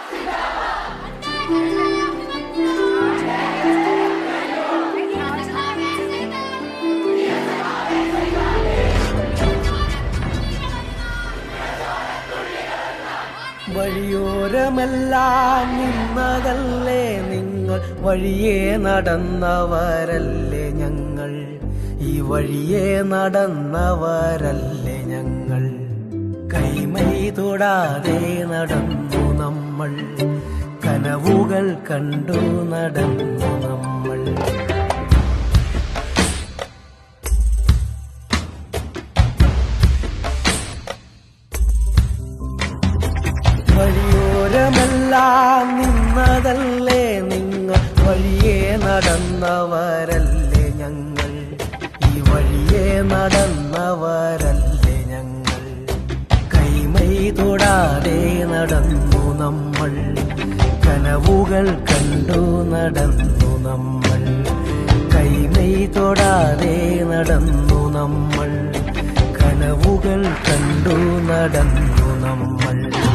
വഴിയോരമെല്ലാം നിന്നതല്ലേ നിങ്ങൾ വഴിയെ നടന്നവരല്ലേ ഞങ്ങൾ ഈ വഴിയെ നടന്നവരല്ലേ ഞങ്ങൾ കൈമൈ തൊടാതെ നടന്നു നമ്മൾ കനവുകൾ കണ്ടു നടന്നു നമ്മൾ വഴിയോരമെല്ലാം നിന്നതല്ലേ നിങ്ങൾ വഴിയെ നടന്നവരല്ലേ ഞങ്ങൾ ഈ വഴിയെ നടന്നവരല്ലേ ഞങ്ങൾ കൈമൈ തൊടാതെ നടന്നു നമ്മൾ കനവുകൾ കണ്ടു നടന്നു നമ്മൾ കൈമൈ തൊടാതെ നടന്നു നമ്മൾ കനവുകൾ കണ്ടു നടന്നു നമ്മൾ